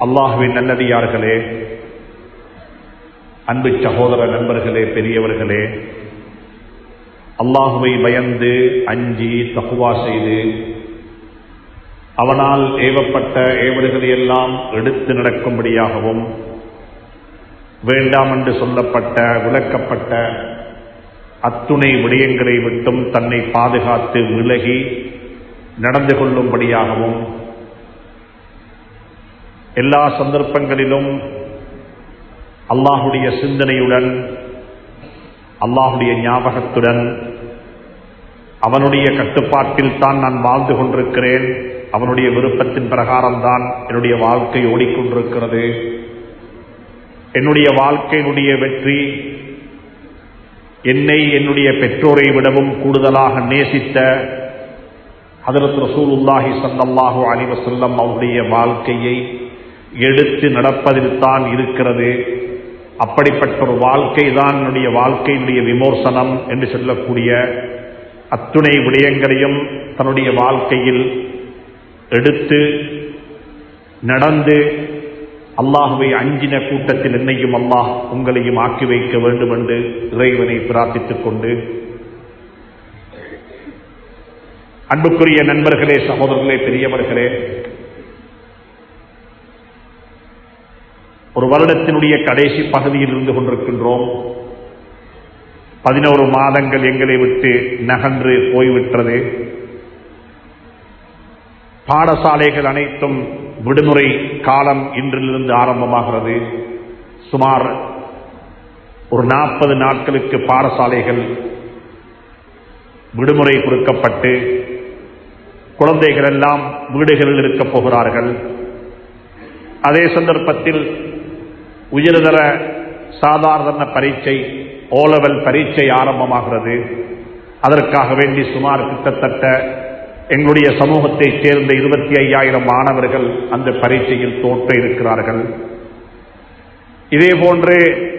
அல்லாஹுவின் நல்லடியார்களே அன்பு சகோதர நண்பர்களே பெரியவர்களே அல்லாஹுவை பயந்து அஞ்சி தகுவா செய்து அவனால் ஏவப்பட்ட ஏவல்களை எல்லாம் எடுத்து நடக்கும்படியாகவும் வேண்டாம் என்று சொல்லப்பட்ட விளக்கப்பட்ட அத்துணை விடயங்களை விட்டும் தன்னை பாதுகாத்து விலகி நடந்து கொள்ளும்படியாகவும் எல்லா சந்தர்ப்பங்களிலும் அல்லாஹுடைய சிந்தனையுடன் அல்லாஹுடைய ஞாபகத்துடன் அவனுடைய கட்டுப்பாட்டில் தான் நான் வாழ்ந்து கொண்டிருக்கிறேன் அவனுடைய விருப்பத்தின் பிரகாரம்தான் என்னுடைய வாழ்க்கை ஓடிக்கொண்டிருக்கிறது என்னுடைய வாழ்க்கையினுடைய வெற்றி என்னை என்னுடைய பெற்றோரை விடவும் கூடுதலாக நேசித்த ஹதரத் ரசூலுல்லாஹி சல்லல்லாஹு அலிவசல்லம் அவருடைய வாழ்க்கையை எடுத்து நடப்பதில் தான் இருக்கிறது அப்படிப்பட்ட ஒரு வாழ்க்கை தான் என்னுடைய வாழ்க்கையினுடைய விமோசனம் என்று சொல்லக்கூடிய அத்துணை விடயங்களையும் தன்னுடைய வாழ்க்கையில் எடுத்து நடந்து அல்லாஹுவை அஞ்சின கூட்டத்தில் என்னையும் அல்லாஹ் உங்களையும் ஆக்கி வைக்க வேண்டும் என்று இறைவனை பிரார்த்தித்துக் கொண்டு அன்புக்குரிய நண்பர்களே சகோதரர்களே பெரியவர்களே ஒரு வருடத்தினுடைய கடைசி பகுதியில் இருந்து கொண்டிருக்கின்றோம் பதினோரு மாதங்கள் எங்களை விட்டு நகன்று போய்விட்டது பாடசாலைகள் அனைத்தும் விடுமுறை காலம் இன்றிலிருந்து ஆரம்பமாகிறது சுமார் ஒரு நாற்பது நாட்களுக்கு பாடசாலைகள் விடுமுறை கொடுக்கப்பட்டு குழந்தைகள் எல்லாம் வீடுகளில் இருக்கப் போகிறார்கள் அதே சந்தர்ப்பத்தில் உயர்தர சாதாரண பரீட்சை ஓலவல் பரீட்சை ஆரம்பமாகிறது அதற்காக வேண்டி சுமார் கிட்டத்தட்ட எங்களுடைய சமூகத்தைச் சேர்ந்த இருபத்தி ஐயாயிரம் மாணவர்கள் அந்த பரீட்சையில் தோற்ற இருக்கிறார்கள் இதே போன்று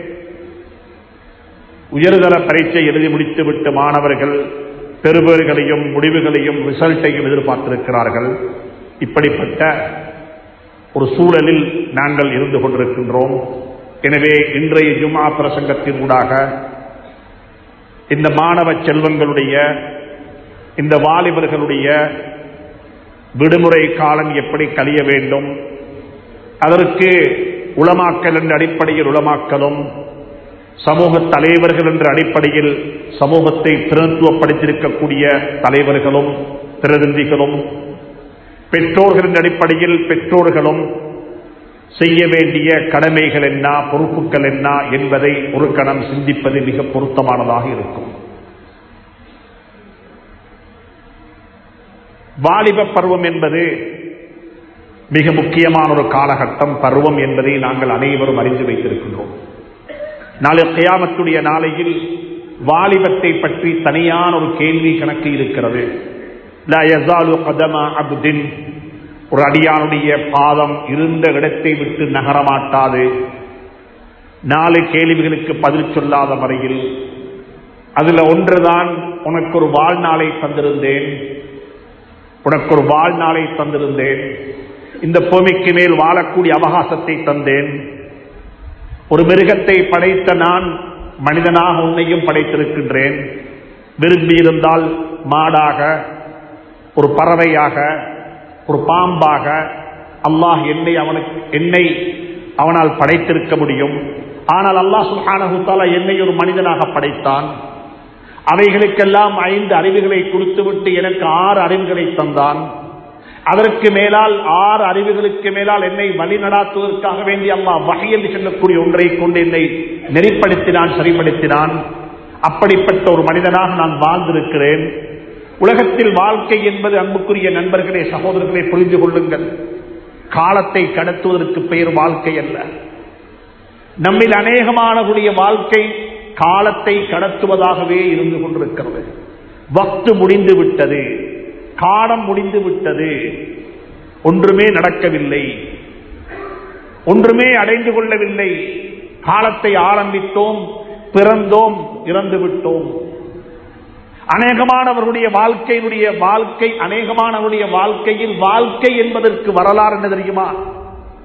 உயர்தர பரீட்சை எழுதி முடித்துவிட்டு மாணவர்கள் பெறுபேறுகளையும் முடிவுகளையும் ரிசல்ட்டையும் எதிர்பார்த்திருக்கிறார்கள் இப்படிப்பட்ட ஒரு சூழலில் நாங்கள் இருந்து கொண்டிருக்கின்றோம் எனவே இன்றைய ஜுமா பிரசங்கத்தின் ஊடாக இந்த மாணவ செல்வங்களுடைய இந்த வாலிபர்களுடைய விடுமுறை காலம் எப்படி கழிய வேண்டும் அதற்கு உளமாக்கல் என்ற அடிப்படையில் உளமாக்கலும் சமூக தலைவர்கள் என்ற அடிப்படையில் சமூகத்தை பிரதித்துவப்படுத்தியிருக்கக்கூடிய தலைவர்களும் பிரதிநிதிகளும் பெற்றோர்கள் என்ற அடிப்படையில் பெற்றோர்களும் செய்ய வேண்டிய கடமைகள் என்ன பொறுப்புகள் என்ன என்பதை ஒரு கணம் சிந்திப்பது மிக பொருத்தமானதாக இருக்கும் வாலிப பருவம் என்பது மிக முக்கியமான ஒரு காலகட்டம் பருவம் என்பதை நாங்கள் அனைவரும் அறிந்து வைத்திருக்கின்றோம் நாளை கியாமத்துடைய நாளையில் வாலிபத்தை பற்றி தனியான ஒரு கேள்வி கணக்கு இருக்கிறது ஒரு அடியானுடைய பாதம் இருந்த இடத்தை விட்டு நகரமாட்டாது நாலு கேள்விகளுக்கு பதில் சொல்லாத வரையில் அதுல ஒன்றுதான் உனக்கு ஒரு வாழ்நாளை தந்திருந்தேன் உனக்கு ஒரு வாழ்நாளை தந்திருந்தேன் இந்த பூமிக்கு மேல் வாழக்கூடிய அவகாசத்தை தந்தேன் ஒரு மிருகத்தை படைத்த நான் மனிதனாக உன்னையும் படைத்திருக்கின்றேன் விரும்பி இருந்தால் மாடாக ஒரு பறவையாக ஒரு பாம்பாக அல்லாஹ் என்னை அவனுக்கு என்னை அவனால் படைத்திருக்க முடியும் ஆனால் அல்லாஹ் சுல்ஹானஹுத்தாலா என்னை ஒரு மனிதனாக படைத்தான் அவைகளுக்கெல்லாம் ஐந்து அறிவுகளை கொடுத்துவிட்டு எனக்கு ஆறு அறிவுகளை தந்தான் அதற்கு மேலால் ஆறு அறிவுகளுக்கு மேலால் என்னை வழி நடாத்துவதற்காக வேண்டி அம்மா வகை என்று சொல்லக்கூடிய ஒன்றை கொண்டு என்னை நெறிப்படுத்தினான் சரிப்படுத்தினான் அப்படிப்பட்ட ஒரு மனிதனாக நான் வாழ்ந்திருக்கிறேன் உலகத்தில் வாழ்க்கை என்பது அன்புக்குரிய நண்பர்களே சகோதரர்களே புரிந்து கொள்ளுங்கள் காலத்தை கடத்துவதற்கு பெயர் வாழ்க்கை அல்ல நம்மில் அநேகமானவருடைய வாழ்க்கை காலத்தை கடத்துவதாகவே இருந்து கொண்டிருக்கிறது வக்து முடிந்து விட்டது காலம் முடிந்து விட்டது ஒன்றுமே நடக்கவில்லை ஒன்றுமே அடைந்து கொள்ளவில்லை காலத்தை ஆரம்பித்தோம் பிறந்தோம் இறந்து விட்டோம் அநேகமானவர்களுடைய வாழ்க்கையினுடைய வாழ்க்கை அநேகமானவருடைய வாழ்க்கையில் வாழ்க்கை என்பதற்கு வரலாறு என்ன தெரியுமா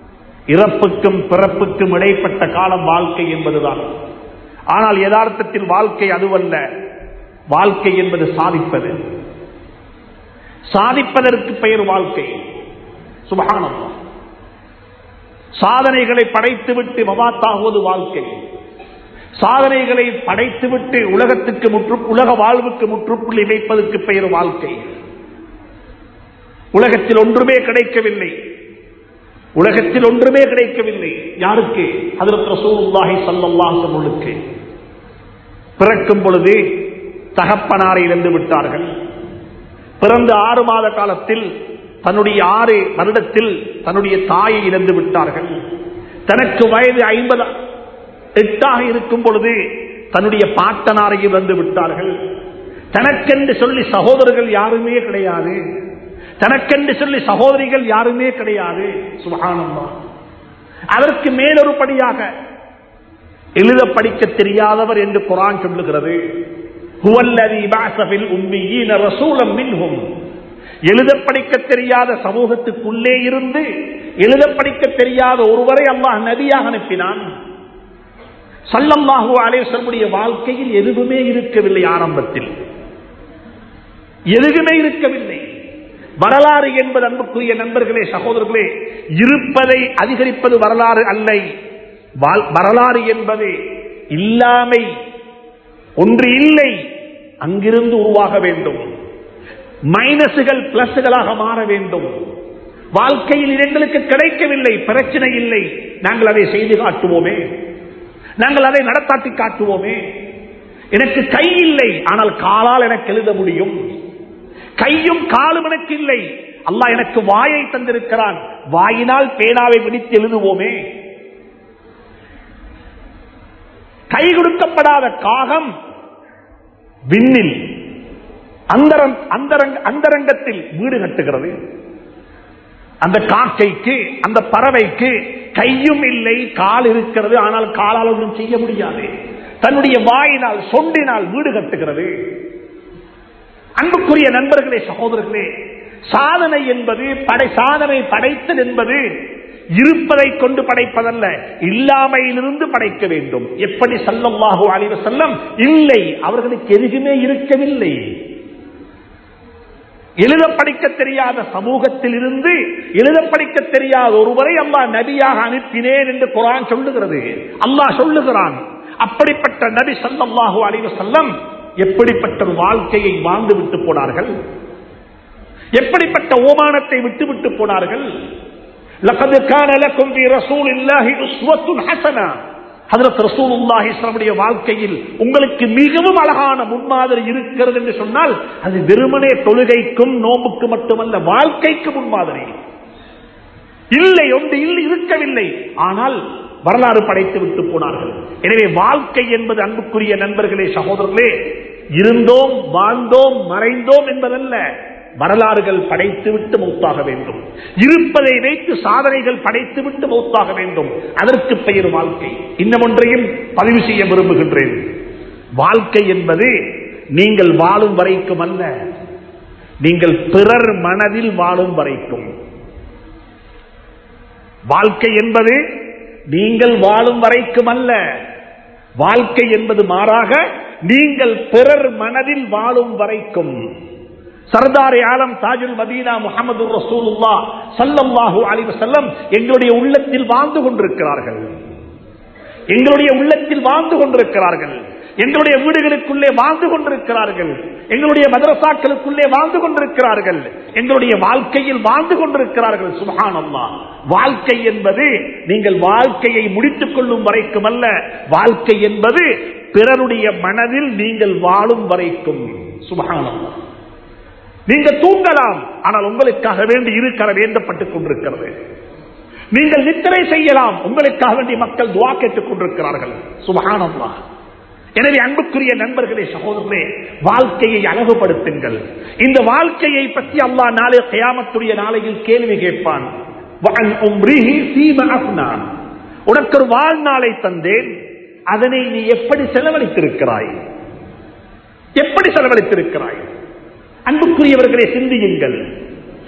இறப்புக்கும் பிறப்புக்கும் இடைப்பட்ட காலம் வாழ்க்கை என்பதுதான் ஆனால் யதார்த்தத்தில் வாழ்க்கை அதுவல்ல வாழ்க்கை என்பது சாதிப்பது சாதிப்பதற்கு பெயர் வாழ்க்கை சுபகானம் சாதனைகளை படைத்துவிட்டு மவாத்தாகுவது வாழ்க்கை சாதனைகளை படைத்துவிட்டு உலகத்துக்கு முற்று உலக வாழ்வுக்கு முற்றுப்புள்ளி வைப்பதற்கு பெயர் வாழ்க்கை உலகத்தில் ஒன்றுமே கிடைக்கவில்லை உலகத்தில் ஒன்றுமே கிடைக்கவில்லை யாருக்கு அதற்கு ரசூலுல்லாஹி ஸல்லல்லாஹு அலைஹி பிறக்கும் பொழுது தகப்பனாரை இழந்து விட்டார்கள் பிறந்த ஆறு மாத காலத்தில் தன்னுடைய ஆறு வருடத்தில் தன்னுடைய தாயை இழந்து விட்டார்கள் தனக்கு வயது ஐம்பது எட்டாக இருக்கும் பொழுது தன்னுடைய பாட்டனாரை இழந்து விட்டார்கள் தனக்கென்று சொல்லி சகோதரர்கள் யாருமே கிடையாது தனக்கென்று சொல்லி சகோதரிகள் யாருமே கிடையாது சுகானந்தா அதற்கு மேலொரு படியாக எழுத படிக்க தெரியாதவர் என்று குரான் சொல்லுகிறது எழுத படிக்க தெரியாத சமூகத்துக்குள்ளே இருந்து எழுத படிக்க தெரியாத ஒருவரை அல்லாஹ் நபியாக அனுப்பினான் சல்லல்லாஹு அலேசனுடைய வாழ்க்கையில் எதுவுமே இருக்கவில்லை ஆரம்பத்தில் எதுவுமே இருக்கவில்லை வரலாறு என்பது அன்புக்குரிய நண்பர்களே சகோதரர்களே இருப்பதை அதிகரிப்பது வரலாறு அல்ல வரலாறு என்பது இல்லாமை ஒன்று இல்லை அங்கிருந்து உருவாக வேண்டும் மைனஸுகள் பிளஸ்களாக மாற வேண்டும் வாழ்க்கையில் எங்களுக்கு கிடைக்கவில்லை பிரச்சனை இல்லை நாங்கள் அதை செய்து காட்டுவோமே நாங்கள் அதை நடத்தாட்டி காட்டுவோமே எனக்கு கை இல்லை ஆனால் காலால் எனக்கு எழுத முடியும் கையும் காலும் எனக்கு இல்லை அல்லாஹ் எனக்கு வாயை தந்திருக்கிறான் வாயினால் பேனாவை பிடித்து எழுதுவோமே கை கொடுக்கப்படாத காகம் விண்ணில் அந்தரங்கத்தில் வீடு கட்டுகிறது அந்த காக்கைக்கு அந்த பறவைக்கு கையும் இல்லை கால் இருக்கிறது ஆனால் காலால் ஒன்றும் செய்ய முடியாது தன்னுடைய வாயினால் சொண்டினால் வீடு கட்டுகிறது அன்புக்குரிய நண்பர்களே சகோதரர்களே சாதனை என்பது படை சாதனை படைத்தல் என்பது இருப்பதை கொண்டு படைப்பதல்ல இல்லாமையிலிருந்து படைக்க வேண்டும் எப்படி சல்லல்லாஹு அலைவ செல்லம் இல்லை அவர்களுக்கு எதுவுமே இருக்கவில்லை எழுத படிக்க தெரியாத சமூகத்தில் இருந்து எழுத படிக்க தெரியாத ஒருவரை அல்லாஹ் நபியாக அனுப்பினேன் என்று குரான் சொல்லுகிறது அல்லாஹ் சொல்லுகிறான் அப்படிப்பட்ட நபி சல்லல்லாஹு அலைவ செல்லம் எப்படிப்பட்ட ஒரு வாழ்க்கையை வாழ்ந்து விட்டு போனார்கள் எப்படிப்பட்ட ஓமானத்தை விட்டு விட்டு போனார்கள் لقد كان لكم في رسول الله اسوه حسنه ஹதரத் ரசூலுல்லாஹி ஸல்லல்லாஹு வாழ்க்கையில் உங்களுக்கு மிகவும் அழகான முன்மாதிரி இருக்கிறது என்று சொன்னால் அது வெறுமனே தொழுகைக்கும் நோம்புக்கு மட்டுமல்ல வாழ்க்கைக்கு முன்மாதிரி இல்லை ஒன்று இல்லை இருக்கவில்லை ஆனால் வரலாறு படைத்து விட்டு போனார்கள் எனவே வாழ்க்கை என்பது அன்புக்குரிய நண்பர்களே சகோதரர்களே இருந்தோம் வாழ்ந்தோம் மறைந்தோம் என்பதல்ல வரலாறுகள் படைத்துவிட்டு மௌத்தாக வேண்டும் இருப்பதை வைத்து சாதனைகள் படைத்துவிட்டு மௌத்தாக வேண்டும் அதற்கு பெயர் வாழ்க்கை இன்னும் ஒன்றையும் பதிவு செய்ய விரும்புகின்றேன் வாழ்க்கை என்பது நீங்கள் வாழும் வரைக்கும் அல்ல நீங்கள் பிறர் மனதில் வாழும் வரைக்கும் வாழ்க்கை என்பது நீங்கள் வாழும் வரைக்கும் அல்ல வாழ்க்கை என்பது மாறாக நீங்கள் பிறர் மனதில் வாழும் வரைக்கும் சர்தாரி ஆலம் தாஜுல் மதீனா முகமது ரசூலுல்லா சல்லல்லாஹு அலைஹி வஸல்லம் எங்களுடைய உள்ளத்தில் வாழ்ந்து கொண்டிருக்கிறார்கள் எங்களுடைய உள்ளத்தில் வாழ்ந்து கொண்டிருக்கிறார்கள் எங்களுடைய வீடுகளுக்குள்ளே வாழ்ந்து கொண்டிருக்கிறார்கள் எங்களுடைய மதரசாக்களுக்குள்ளே வாழ்ந்து கொண்டிருக்கிறார்கள் எங்களுடைய வாழ்க்கையில் வாழ்ந்து கொண்டிருக்கிறார்கள் சுபஹானல்லா வாழ்க்கை என்பது நீங்கள் வாழ்க்கையை முடித்துக் கொள்ளும் வரைக்கும் அல்ல வாழ்க்கை என்பது பிறருடைய மனதில் நீங்கள் வாழும் வரைக்கும் சுபஹானல்லா நீங்கள் தூங்கலாம் ஆனால் உங்களுக்காக வேண்டி இருக்கற வேண்டப்பட்டுக் கொண்டிருக்கிறது நீங்கள் நித்திரை செய்யலாம் உங்களுக்காக வேண்டி மக்கள் துவா கேட்டுக் கொண்டிருக்கிறார்கள் சுபகானம்லா எனவே அன்புக்குரிய நண்பர்களே சகோதரர்களே வாழ்க்கையை அழகுபடுத்துங்கள் இந்த வாழ்க்கையை பற்றி அல்லாஹ் நாளை கயாமத்துடைய நாளையில் கேள்வி கேட்பான் உனக்கு ஒரு வாழ்நாளை தந்தேன் அதனை நீ எப்படி செலவழித்திருக்கிறாய் எப்படி செலவழித்திருக்கிறாய் அன்புக்குரியவர்களை சிந்தியுங்கள்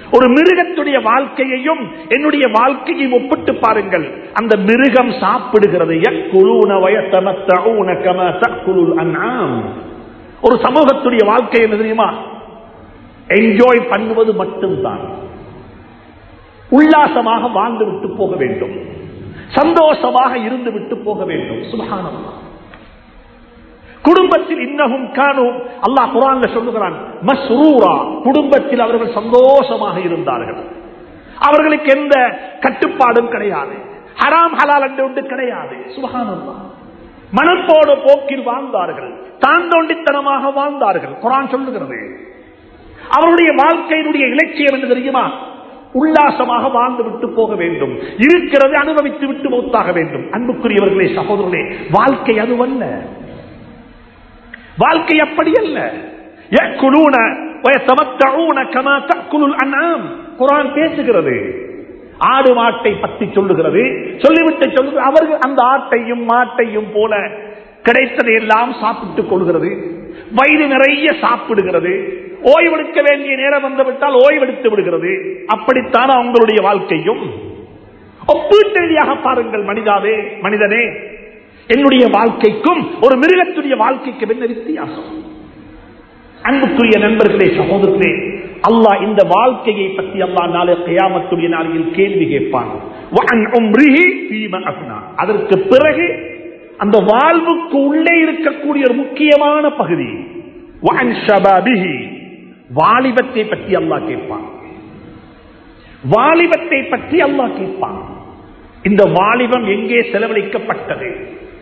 ஒரு மிருகத்துடைய வாழ்க்கையையும் என்னுடைய வாழ்க்கையையும் ஒப்பிட்டு பாருங்கள் அந்த மிருகம் சாப்பிடுகிறது யக்குலூன வயத்தமத்தஊன கம தக்குலுல் அன்ஆம். ஒரு சமூகத்துடைய வாழ்க்கை என்ன தெரியுமா என்ஜாய் பண்ணுவது மட்டும்தான் உல்லாசமாக வாழ்ந்து விட்டு போக வேண்டும் சந்தோஷமாக இருந்து விட்டு போக வேண்டும் சுபஹானல்லாஹ் குடும்பத்தில் இன்னகும் காணும் அல்லாஹ் குரான்ல சொல்லுகிறான் மஸ்ரூரா குடும்பத்தில் அவர்கள் சந்தோஷமாக இருந்தார்கள் அவர்களுக்கு எந்த கட்டுப்பாடும் கிடையாது ஹராம் ஹலால் என்று ஒன்று கிடையாது சுபஹானல்லாஹ் மனத்தோடு போக்கில் வாழ்ந்தார்கள் தாந்தோண்டித்தனமாக வாழ்ந்தார்கள் குரான் சொல்லுகிறது அவருடைய வாழ்க்கையினுடைய இலட்சியம் என்ன தெரியுமா உல்லாசமாக வாழ்ந்து விட்டு போக வேண்டும் இருக்கிறது அனுபவித்து விட்டு மௌத்தாக வேண்டும் அன்புக்குரியவர்களே சகோதரர்களே வாழ்க்கை அதுவல்ல வாழ்க்கை அப்படி அல்ல يأكلون ويتمتعون كما تأكل الأنعام குர்ஆன் பேசுகிறது ஆடு மாட்டை பற்றி சொல்லுகிறது சொல்லிவிட்டு சொல்லுகிறது அவர்கள் அந்த ஆட்டையும் மாட்டையும் போல கிடைத்ததை எல்லாம் சாப்பிட்டுக் கொள்கிறது வயிறு நிறைய சாப்பிடுகிறது ஓய்வெடுக்க வேண்டிய நேரம் வந்துவிட்டால் ஓய்வெடுத்து விடுகிறது அப்படித்தான் அவங்களுடைய வாழ்க்கையும் ஒப்பீட்டு ரீதியாக பாருங்கள் மனிதாவே மனிதனே என்னுடைய வாழ்க்கைக்கும் ஒரு மிருகத்துடைய வாழ்க்கைக்கு என்ன வித்தியாசம் அன்புக்குரிய நண்பர்களே சகோதரர்களே அல்லாஹ் இந்த வாழ்க்கையை பற்றி அல்லாஹ் நாளை கயாமத்துடைய நாளையில் கேள்வி கேட்பான் வஅன் உம்ரிஹி ஃபீம அஃப்னா. அதற்கு பிறகு அந்த வாழ்வுக்கு உள்ளே இருக்கக்கூடிய ஒரு முக்கியமான பகுதி வஅன் ஷபாபிஹி. வாலிபத்தை பற்றி அல்லாஹ் கேட்பான் வாலிபத்தை பற்றி அல்லாஹ் கேட்பான் இந்த வாலிபம் எங்கே செலவழிக்கப்பட்டது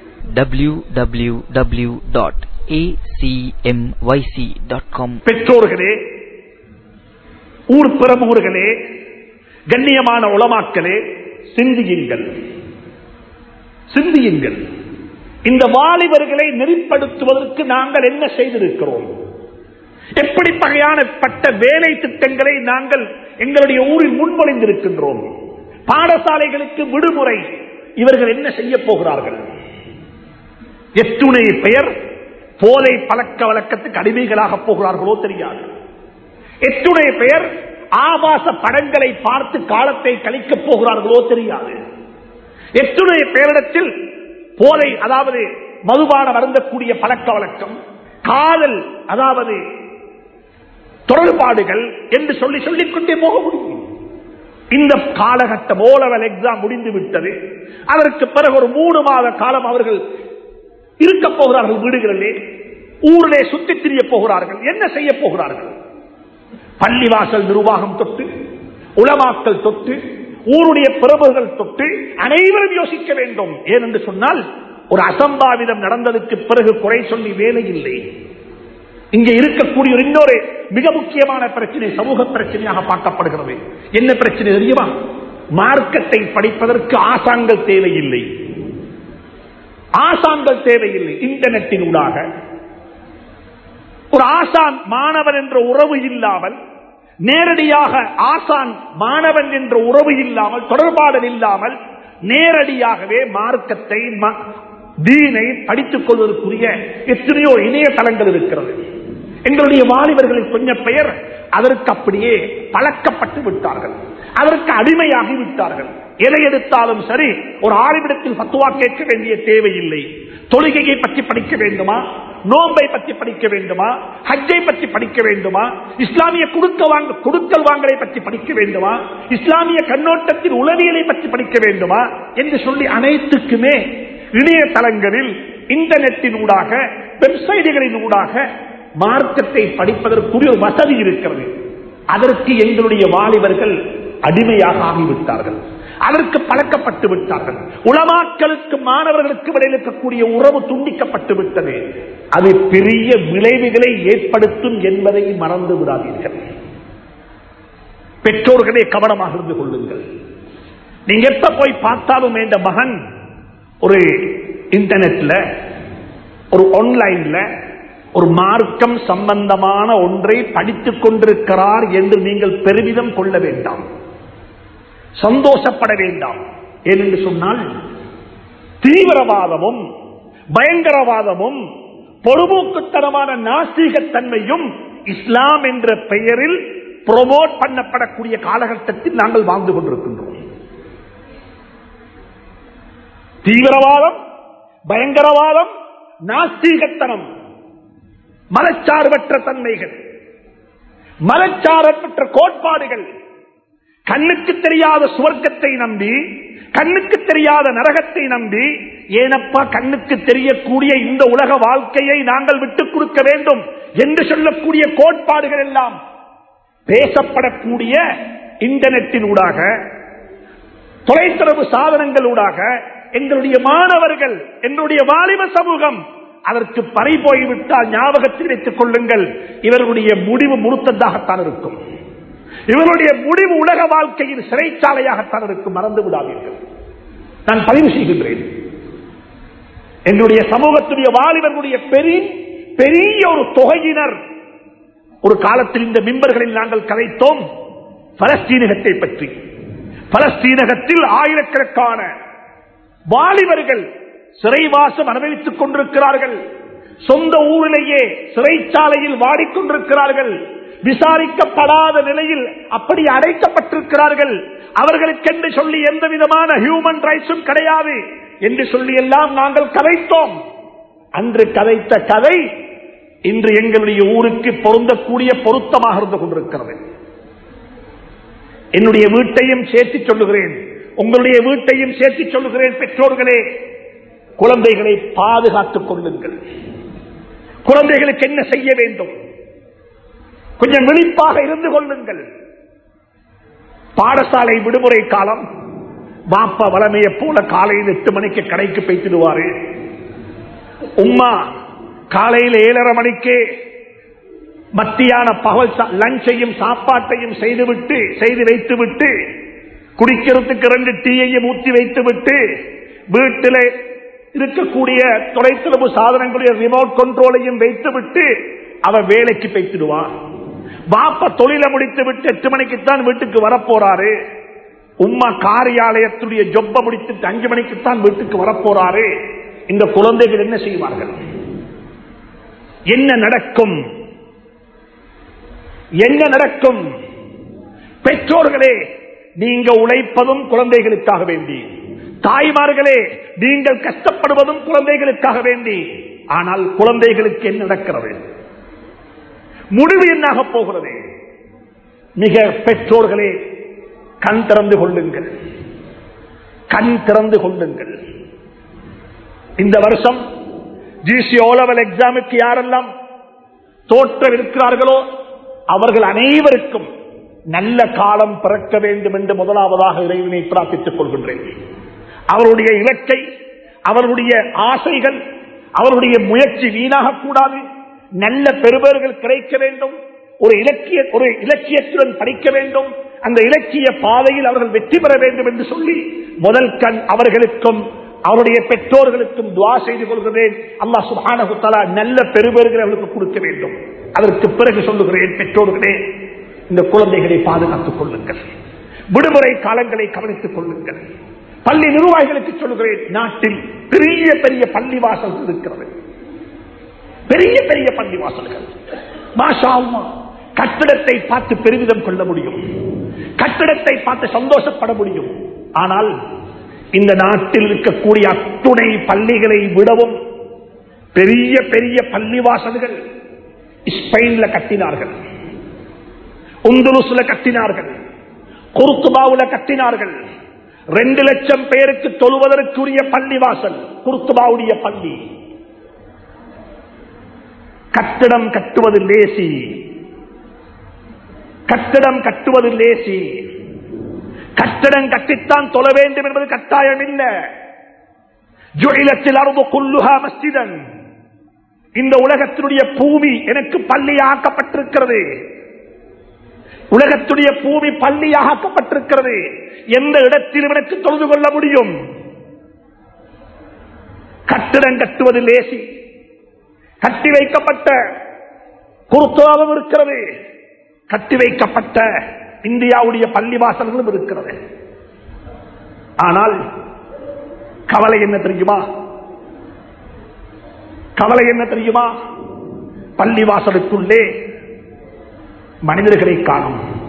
www.acmyc.com பெற்றோர்களே ஊர் பிரமுகர்களே கண்ணியமான உளமாக்களே சிந்தியுங்கள் சிந்தியுங்கள் இந்த வாலிபர்களை நெறிப்படுத்துவதற்கு நாங்கள் என்ன செய்திருக்கிறோம் எப்படி வகையானப்பட்ட வேலை திட்டங்களை நாங்கள் எங்களுடைய ஊரில் முன்மொழிந்திருக்கின்றோம் பாடசாலைகளுக்கு விடுமுறை இவர்கள் என்ன செய்ய போகிறார்கள் எத்துணை பெயர் போதை பழக்க வழக்கத்துக்கு அடிமைகளாக போகிறார்களோ தெரியாது எத்துணை பெயர் ஆபாச படங்களை பார்த்து காலத்தை கழிக்கப் போகிறார்களோ தெரியாது எத்துணை பேரிடத்தில் போதை அதாவது மதுபானம் அருந்தக்கூடிய பழக்க வழக்கம் காதல் அதாவது தொடர்பாடுகள் என்று சொல்லி சொல்லிக் கொண்டே போக முடியும் இந்த காலகட்டம் ஓலவல் எக்ஸாம் முடிந்து விட்டது அதற்கு பிறகு ஒரு மூணு மாத காலம் அவர்கள் இருக்க போகிறார்கள் வீடுகளிலே ஊரிலே சுற்றித் திரிய போகிறார்கள் என்ன செய்ய போகிறார்கள் பள்ளிவாசல் நிர்வாகம் தொட்டு உளமாக்கல் தொட்டு ஊருடைய பிரபுகள் தொட்டு அனைவரும் யோசிக்க வேண்டும் ஏனென்று சொன்னால் ஒரு அசம்பாவிதம் நடந்ததுக்கு பிறகு குறை சொல்லி வேலை இல்லை இங்கே இருக்கக்கூடிய ஒரு இன்னொரு மிக முக்கியமான பிரச்சனை சமூக பிரச்சனையாக பார்க்கப்படுகிறது என்ன பிரச்சனை தெரியுமா மார்க்கத்தை படிப்பதற்கு ஆசான்கள் தேவையில்லை ஆசான்கள் தேவையில்லை இன்டர்நெட்டின் ஊடாக ஒரு ஆசான் மாணவன் என்ற உறவு இல்லாமல் நேரடியாக ஆசான் மாணவன் என்ற உறவு இல்லாமல் தொடர்பாடல் இல்லாமல் நேரடியாகவே மார்க்கத்தை ம- தீனை படித்துக் கொள்வதற்குரிய எத்தனையோ இணையதளங்கள் இருக்கிறது எங்களுடைய வாலிபர்களில் கொஞ்சம் பெயர் அதற்கு அப்படியே பழக்கப்பட்டு விட்டார்கள் அதற்கு அடிமையாகி விட்டார்கள் எதை எடுத்தாலும் சரி ஒரு ஆளுமிடத்தில் பத்துவா கேட்க வேண்டிய தேவையில்லை தொழுகையை பற்றி படிக்க வேண்டுமா நோன்பை பற்றி படிக்க வேண்டுமா ஹஜ்ஜை பற்றி படிக்க வேண்டுமா இஸ்லாமிய குடுக்க வாங்க குடுக்கல் வாங்கலை பற்றி படிக்க வேண்டுமா இஸ்லாமிய கண்ணோட்டத்தில் உளவியலை பற்றி படிக்க வேண்டுமா என்று சொல்லி அனைத்துக்குமே இணையதளங்களில் இன்டர்நெட்டின் ஊடாக வெப்சைட்டுகளின் ஊடாக மார்க்கத்தை படிப்பதற்குரிய ஒரு வசதி இருக்கிறது அதற்கு எங்களுடைய வாலிபர்கள் அடிமையாக ஆகிவிட்டார்கள் அதற்கு பழக்கப்பட்டு விட்டார்கள் உளமாக்களுக்கு மாணவர்களுக்கு இடையில் இருக்கக்கூடிய உறவு துண்டிக்கப்பட்டு விட்டது அது பெரிய விளைவுகளை ஏற்படுத்தும் என்பதை மறந்து விடாதீர்கள் பெற்றோர்களே கவனமாக இருந்து கொள்ளுங்கள் நீங்க எப்ப போய் பார்த்தாலும் இந்த மகன் ஒரு இன்டர்நெட்ல ஒரு ஆன்லைன்ல ஒரு மார்க்கம் சம்பந்தமான ஒன்றை படித்துக் கொண்டிருக்கிறார் என்று நீங்கள் பெருமிதம் கொள்ள வேண்டாம் சந்தோஷப்பட வேண்டாம் ஏனென்று சொன்னால் தீவிரவாதமும் பயங்கரவாதமும் பொறுமூக்குத்தனமான நாஸ்திகத்தன்மையும் இஸ்லாம் என்ற பெயரில் ப்ரொமோட் பண்ணப்படக்கூடிய காலகட்டத்தில் நாங்கள் வாழ்ந்து கொண்டிருக்கின்றோம் தீவிரவாதம் பயங்கரவாதம் நாஸ்தீகத்தனம் மதச்சார்பற்ற தன்மைகள் மதச்சார்பற்ற கோட்பாடுகள் கண்ணுக்கு தெரியாத சுவர்க்கத்தை நம்பி கண்ணுக்கு தெரியாத நரகத்தை நம்பி ஏனப்பா கண்ணுக்கு தெரியக்கூடிய இந்த உலக வாழ்க்கையை நாங்கள் விட்டுக் கொடுக்க வேண்டும் என்று சொல்லக்கூடிய கோட்பாடுகள் எல்லாம் பேசப்படக்கூடிய இன்டர்நெட்டின் ஊடாக தொலைத்தொடர்பு சாதனங்களூடாக எங்களுடைய மாணவர்கள் எங்களுடைய வாலிப சமூகம் அதற்கு பறை போய்விட்டால் ஞாபகத்தில் வைத்துக் கொள்ளுங்கள் இவர்களுடைய முடிவு முழுத்ததாகத்தான் இருக்கும் இவருடைய முடிவு உலக வாழ்க்கையின் சிறைச்சாலையாகத்தான் இருக்கும் மறந்து விடாதீர்கள் நான் பதிவு செய்கின்றேன் என்னுடைய சமூகத்துடைய வாலிபர்களுடைய பெரிய பெரிய ஒரு தொகையினர் ஒரு காலத்தில் இந்த மிம்பர்களில் நாங்கள் கதைத்தோம் பலஸ்தீனகத்தை பற்றி பலஸ்தீனகத்தில் ஆயிரக்கணக்கான வாலிபர்கள் சிறைவாசம் அனுபவித்துக் கொண்டிருக்கிறார்கள் சொந்த ஊரிலேயே சிறைச்சாலையில் வாடிக்கொண்டிருக்கிறார்கள் விசாரிக்கப்படாத நிலையில் அப்படி அடைக்கப்பட்டிருக்கிறார்கள் அவர்களுக்கென்று சொல்லி எந்த விதமான ஹியூமன் ரைட்ஸும் கிடையாது என்று சொல்லி எல்லாம் நாங்கள் கதைத்தோம் அன்று கதைத்த கதை இன்று எங்களுடைய ஊருக்கு பொருந்தக்கூடிய பொருத்தமாக இருந்து கொண்டிருக்கிறது என்னுடைய வீட்டையும் சேர்த்து சொல்லுகிறேன் உங்களுடைய வீட்டையும் சேர்த்து சொல்லுகிறேன் பெற்றோர்களே குழந்தைகளை பாதுகாத்துக் கொள்ளுங்கள் குழந்தைகளுக்கு என்ன செய்ய வேண்டும் கொஞ்சம் விழிப்பாக இருந்து கொள்ளுங்கள் பாடசாலை விடுமுறை காலம் பாப்பா வளமையை போல காலையில் எட்டு மணிக்கு கடைக்கு பேசிடுவாரு உம்மா காலையில் ஏழரை மணிக்கு மத்தியான பகல் லஞ்சையும் சாப்பாட்டையும் செய்துவிட்டு செய்து வைத்துவிட்டு குடிக்கிறதுக்கு ரெண்டு டீயையும் ஊற்றி வைத்துவிட்டு வீட்டில் இருக்கக்கூடிய தொலைத்தொடர்பு சாதனங்களுடைய ரிமோட் கண்ட்ரோலையும் வைத்துவிட்டு அவ வேலைக்கு பேசிடுவான் பாப்ப தொழில முடித்து விட்டு எட்டு மணிக்குத்தான் வீட்டுக்கு வரப்போறாரு உம்மா காரியாலயத்துடைய ஜொப்ப முடித்துட்டு அஞ்சு மணிக்குத்தான் வீட்டுக்கு வரப்போறாரு இந்த குழந்தைகள் என்ன செய்வார்கள் என்ன நடக்கும் என்ன நடக்கும் பெற்றோர்களே நீங்க உழைப்பதும் குழந்தைகளுக்காக வேண்டி தாய்மார்களே நீங்கள் கஷ்டப்படுவதும் குழந்தைகளுக்காக வேண்டி ஆனால் குழந்தைகளுக்கு என்ன நடக்கிறது முடிவு என்னாக போகிறது மிக பெற்றோர்களே கண் திறந்து கொள்ளுங்கள் கண் திறந்து கொள்ளுங்கள் இந்த வருஷம் ஜிசி ஓலவல் எக்ஸாமுக்கு யாரெல்லாம் தோற்றம் இருக்கிறார்களோ அவர்கள் அனைவருக்கும் நல்ல காலம் பிறக்க வேண்டும் என்று முதலாவதாக இறைவனை பிரார்த்தித்துக் கொள்கின்றேன் அவருடைய இலக்கை அவருடைய ஆசைகள் அவருடைய முயற்சி வீணாக கூடாது நல்ல பெறுபவர்கள் கிடைக்க வேண்டும் ஒரு இலக்கிய ஒரு இலக்கியத்துடன் படிக்க வேண்டும் அந்த இலக்கிய பாதையில் அவர்கள் வெற்றி பெற வேண்டும் என்று சொல்லி முதல் கண் அவர்களுக்கும் அவருடைய பெற்றோர்களுக்கும் துவா செய்து கொள்கிறேன் அல்லா சுபானகுத்தலா நல்ல பெறுபேறுகளை அவர்களுக்கு கொடுக்க வேண்டும் அதற்கு பிறகு சொல்லுகிறேன் பெற்றோர்களே இந்த குழந்தைகளை பாதுகாத்துக் கொள்ளுங்கள் விடுமுறை காலங்களை கவனித்துக் கொள்ளுங்கள் பள்ளி நிர்வாகிகளுக்கு சொல்லுகிறேன் நாட்டில் பெரிய பெரிய பள்ளி வாசல்கள் இருக்கிறது பெரிய பெரிய பள்ளி வாசல்கள் மாஷா கட்டிடத்தை பார்த்து பெருமிதம் கொள்ள முடியும் கட்டிடத்தை பார்த்து சந்தோஷப்பட முடியும் ஆனால் இந்த நாட்டில் இருக்கக்கூடிய அத்துணை பள்ளிகளை விடவும் பெரிய பெரிய பள்ளிவாசல்கள் ஸ்பெயின்ல கட்டினார்கள் உந்துலுசுல கட்டினார்கள் குருத்துபாவுல கட்டினார்கள் ரெண்டு லட்சம் பேருக்கு தொழுவதற்குரிய பள்ளிவாசல் குருத்துபாவுடைய பள்ளி கட்டிடம் கட்டுவது லேசி கட்டிடம் கட்டுவது லேசி கட்டடம் கட்டித்தான் தொழ வேண்டும் என்பது கட்டாயம் இல்ல ஜுயிலத்தில் அரும்பு குல்லுகா மஸ்ஜிதன் இந்த உலகத்தினுடைய பூமி எனக்கு பள்ளியாக்கப்பட்டிருக்கிறது உலகத்துடைய பூமி பள்ளியாக்கப்பட்டிருக்கிறது எந்த இடத்திலும் எனக்கு தொழுது கொள்ள முடியும் கட்டிடம் கட்டுவது லேசி கட்டி வைக்கப்பட்ட குருத்துவாவும் இருக்கிறது கட்டி வைக்கப்பட்ட இந்தியாவுடைய பள்ளிவாசல்களும் இருக்கிறது ஆனால் கவலை என்ன தெரியுமா கவலை என்ன தெரியுமா பள்ளிவாசலுக்குள்ளே மனிதர்களை காணும்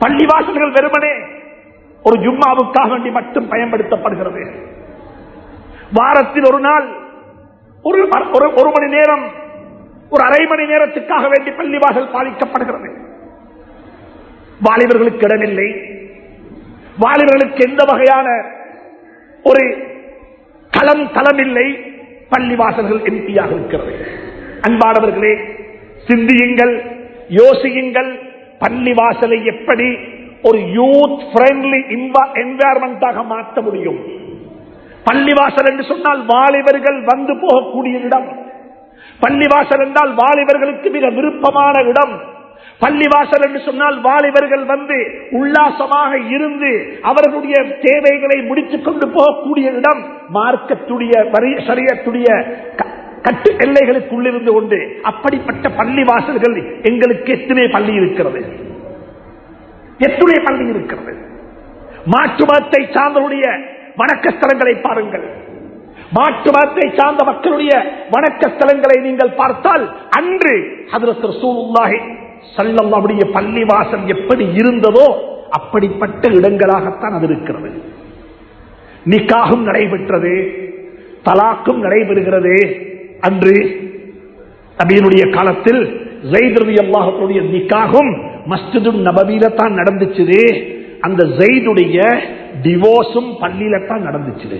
பள்ளிவாசல்கள் வெறுமனே ஒரு ஜும்மாவுக்காக வேண்டி மட்டும் பயன்படுத்தப்படுகிறது வாரத்தில் ஒரு நாள் ஒரு ஒரு- ஒரு மணி நேரம் ஒரு அரை மணி நேரத்துக்காக வேண்டி பள்ளிவாசல் பாதிக்கப்படுகிறது வாலிபர்களுக்கு இடமில்லை வாலிபர்களுக்கு எந்த வகையான ஒரு களம் தளமில்லை பள்ளிவாசல்கள் எம்பியாக இருக்கிறது அன்பானவர்களே சிந்தியுங்கள் யோசியுங்கள் பள்ளிவாசலை எப்படி ஒரு யூத் ஃப்ரெண்ட்லி என்வாயர்மெண்டாக மாற்ற முடியும் பள்ளிவாசல் என்று சொன்னால் வாலிபர்கள் வந்து போகக்கூடிய இடம் பள்ளிவாசல் என்றால் வாலிபர்களுக்கு மிக விருப்பமான இடம் பள்ளிவாசல் என்று சொன்னால் வாலிபர்கள் வந்து உல்லாசமாக இருந்து அவர்களுடைய தேவைகளை முடித்துக் கொண்டு போகக்கூடிய இடம் மார்க்கத்துடைய வரி- சரியத்துடைய க- கட்டு எல்லைகளுக்குள்ளிருந்து கொண்டு அப்படிப்பட்ட பள்ளிவாசல்கள் எங்களுக்கு எத்தனை பள்ளி இருக்கிறது எத்துணை பள்ளி இருக்கிறது மாற்று மதத்தை சார்ந்தவருடைய வணக்க ஸ்தலங்களை பாருங்கள் மாற்று மதத்தை சார்ந்த மக்களுடைய வணக்க ஸ்தலங்களை நீங்கள் பார்த்தால் அன்று ஹதரத் ரசூலுல்லாஹி ஸல்லல்லாஹுடைய பள்ளிவாசல் எப்படி இருந்ததோ அப்படிப்பட்ட இடங்களாகத்தான் அது இருக்கிறது நிக்காகும் நடைபெற்றது தலாக்கும் நடைபெறுகிறது அன்று நபியினுடைய காலத்தில் ஜெயித் ரவி அல்லாஹுடைய நிக்காகும் மஸ்ஜிது நபவியில தான் நடந்துச்சு அந்த ஜெயிதுடைய டிவோர்ஸும் பள்ளியில தான் நடந்துச்சு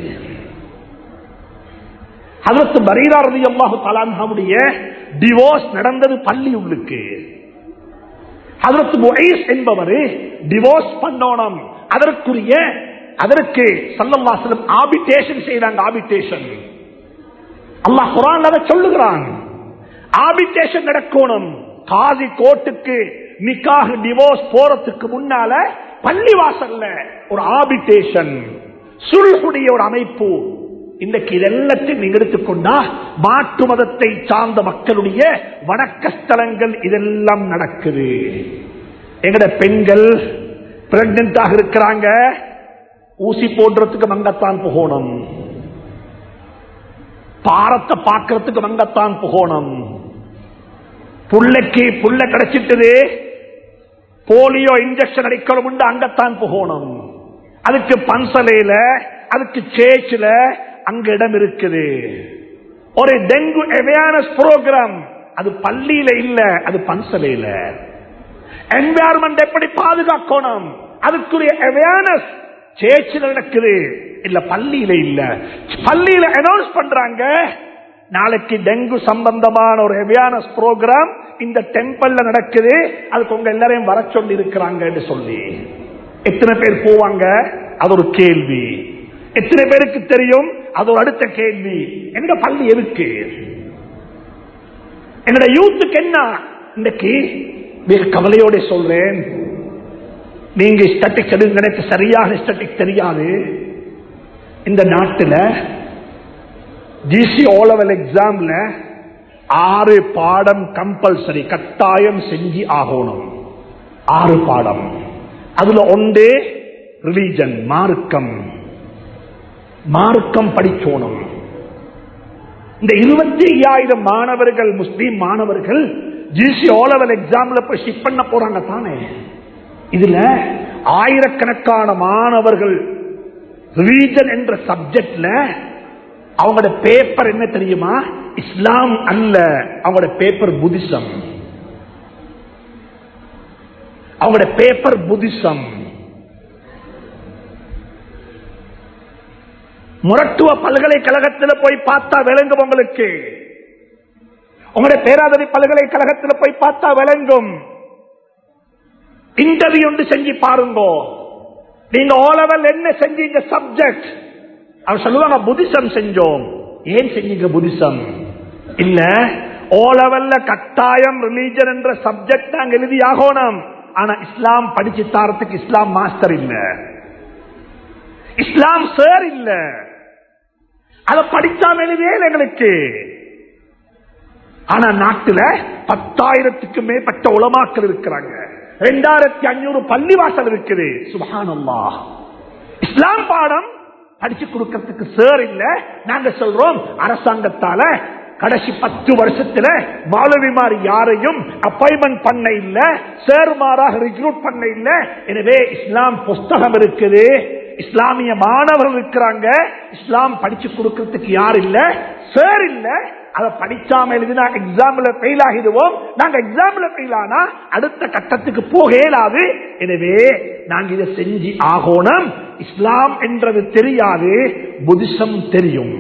அதற்கு பரீரா ரவி அல்லாஹு தலான்ஹாவுடைய டிவோர்ஸ் நடந்தது பள்ளி உள்ளுக்கு அதற்கு முகைஸ் என்பவர் டிவோர்ஸ் பண்ணணும் அதற்குரிய அதற்கு சல்லல்லாசலம் ஆபிட்டேஷன் செய்தாங்க ஆபிட்டேஷன் அல்லாஹ் குரான் அதை சொல்லுகிறான் ஆபிட்டேஷன் நடக்கணும் காதி கோர்ட்டுக்கு நிக்காக டிவோர்ஸ் போறதுக்கு முன்னால பள்ளிவாசல்ல ஒரு ஆபிட்டேஷன் சுல்குடைய ஒரு அமைப்பு இன்றைக்கு இதெல்லாத்தையும் நீங்க எடுத்துக்கொண்டா மாற்று மதத்தை சார்ந்த மக்களுடைய வணக்க ஸ்தலங்கள் இதெல்லாம் நடக்குது எங்கட பெண்கள் பிரெக்னண்டாக இருக்கிறாங்க ஊசி போடுறதுக்கு மங்கத்தான் போகணும் பாரத்தை பார்க்கறதுக்கு மங்கத்தான் போகணும் புள்ளைக்கு புள்ள கிடைச்சிட்டது போலியோ இன்ஜெக்ஷன் அடிக்கணும் அங்கத்தான் போகணும் அதுக்கு பன்சலையில அதுக்கு சேச்சில அங்க இடம் இருக்குது ஒரு டெங்கு அவேர்னஸ் ப்ரோக்ராம் அது பள்ளியில இல்ல அது பன்சலையில என்வாயர்மெண்ட் எப்படி பாதுகாக்கணும் அதுக்குரிய அவேர்னஸ் சேச்சில் நடக்குது இல்ல பள்ளியில இல்ல பள்ளியில அனௌன்ஸ் பண்றாங்க நாளைக்கு டெங்கு சம்பந்தமான ஒரு அவேர்னஸ் ப்ரோக்ராம் இந்த டெம்பிள்ல நடக்குது அதுக்கு உங்க எல்லாரையும் வர சொல்லி இருக்கிறாங்க சொல்லி எத்தனை பேர் போவாங்க அது ஒரு கேள்வி எத்தனை பேருக்கு தெரியும் அது ஒரு அடுத்த கேள்வி எங்க பள்ளி எதுக்கு என்னோட யூத்துக்கு என்ன இன்னைக்கு மிக கவலையோட சொல்றேன் நீங்க ஸ்டாட்டிக் எனக்கு சரியாக ஸ்டாட்டிக் தெரியாது இந்த நாட்டில் ஜிசி ஓலவல் எக்ஸாம்ல ஆறு பாடம் கம்பல்சரி கட்டாயம் செஞ்சு ஆகணும் ஆறு பாடம் அதுல ஒன்றே ரிலீஜன் மார்க்கம் மார்க்கம் படிச்சோணும் இந்த இருபத்தி ஐயாயிரம் மாணவர்கள் முஸ்லீம் மாணவர்கள் ஜிசி ஓலவல் எக்ஸாம்ல போய் ஷிப் பண்ண போறாங்க தானே இதுல ஆயிரக்கணக்கான மாணவர்கள் ரிலீஜன் என்ற சப்ஜெக்ட்ல அவங்களோட பேப்பர் என்ன தெரியுமா இஸ்லாம் அல்ல அவங்களோட பேப்பர் புத்திசம் அவங்களோட பேப்பர் புத்திசம் முரட்டுவ பல்கலைக்கழகத்தில் போய் பார்த்தா விளங்கும் உங்களுக்கு உங்களுடைய பேராதரி பல்கலைக்கழகத்தில் போய் பார்த்தா விளங்கும் இன்டர்வியூ ஒன்று செஞ்சு பாருங்க நீங்க ஓ லெவல் என்ன செஞ்சீங்க சப்ஜெக்ட் அவர் சொல்லுவாங்க புத்திசம் செஞ்சோம் ஏன் செஞ்சீங்க புத்திசம் இல்ல ஓ லெவல்ல கட்டாயம் ரிலீஜன் என்ற சப்ஜெக்ட் நாங்க எழுதி ஆகணும் ஆனா இஸ்லாம் படிச்சு தாரத்துக்கு இஸ்லாம் மாஸ்டர் இல்ல இஸ்லாம் சார் இல்ல அத படிச்சாம எழுதியே இல்ல எங்களுக்கு ஆனா நாட்டுல பத்தாயிரத்துக்கு மேற்பட்ட உலமாக்கள் இருக்கிறாங்க ரெண்டாயிரத்தி அஞ்சூறு பள்ளிவாசல் இருக்குது சுபஹானல்லா இஸ்லாம் பாடம் படிச்சு கொடுக்கறதுக்கு சார் இல்ல நாங்க சொல்றோம் அரசாங்கத்தால கடைசி பத்து வருஷத்துல மாலவிமார் யாரையும் அப்பாயின்மெண்ட் பண்ண இல்ல சேர்மாராக ரிக்ரூட் பண்ண இல்ல எனவே இஸ்லாம் புஸ்தகம் இருக்குது இஸ்லாமிய மாணவர்கள் இருக்கிறாங்க இஸ்லாம் படிச்சு கொடுக்கறதுக்கு யார் இல்ல சார் இல்ல அதை படிச்சாம எழுதினா எக்ஸாம்ல ஃபெயில் ஆகிடுவோம் நாங்க எக்ஸாம்ல ஃபெயில் ஆனா அடுத்த கட்டத்துக்கு போக இயலாது எனவே நாங்க இதை செஞ்சு ஆகணும் இஸ்லாம் என்றது தெரியாது புதிசம் தெரியும்